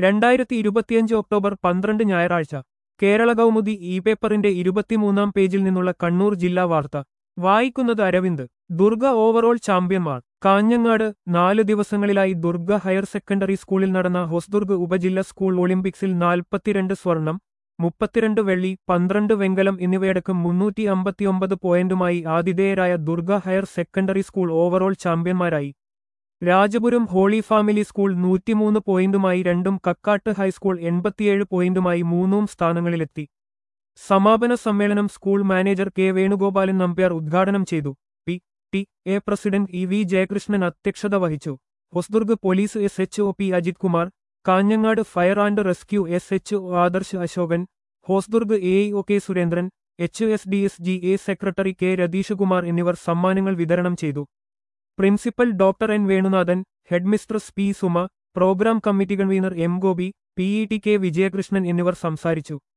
രണ്ടായിരത്തി ഇരുപത്തിയഞ്ച് ഒക്ടോബർ പന്ത്രണ്ട് ഞായറാഴ്ച കേരള കൗമുദി ഇ പേപ്പറിന്റെ ഇരുപത്തിമൂന്നാം പേജിൽ നിന്നുള്ള കണ്ണൂർ ജില്ലാ വാർത്ത വായിക്കുന്നത് അരവിന്ദ് ദുർഗ ഓവറോൾ ചാമ്പ്യന്മാർ കാഞ്ഞങ്ങാട് നാല് ദിവസങ്ങളിലായി ദുർഗ ഹയർ സെക്കൻഡറി സ്കൂളിൽ നടന്ന ഹൊസ്ദുർഗ് ഉപജില്ല സ്കൂൾ ഒളിമ്പിക്സിൽ നാൽപ്പത്തിരണ്ട് സ്വർണം മുപ്പത്തിരണ്ട് വെള്ളി പന്ത്രണ്ട് വെങ്കലം എന്നിവയടക്കം മുന്നൂറ്റി അമ്പത്തിയൊമ്പത് പോയിന്റുമായി ആതിഥേയരായ Durga higher secondary school overall ചാമ്പ്യന്മാരായി രാജപുരം ഹോളി ഫാമിലി സ്കൂൾ നൂറ്റിമൂന്ന് പോയിന്റുമായി രണ്ടും കക്കാട്ട് ഹൈസ്കൂൾ എൺപത്തിയേഴ് പോയിന്റുമായി മൂന്നും സ്ഥാനങ്ങളിലെത്തി സമാപന സമ്മേളനം school manager K Venugopalan Nambiar ഉദ്ഘാടനം ചെയ്തു P T A president E V Jayakrishnan അധ്യക്ഷത വഹിച്ചു Hosdurg police S H O P Ajith Kumar Kanhangad fire and rescue S H O Adarsh Ashokan Hosdurg A O K Surendran H S D S G A secretary K Ratheesh Kumar എന്നിവർ സമ്മാനങ്ങൾ വിതരണം ചെയ്തു principal doctor N Venunadhan headmistress P Suma programme committee convener M Gopi P E T K Vijayakrishnan എന്നിവർ സംസാരിച്ചു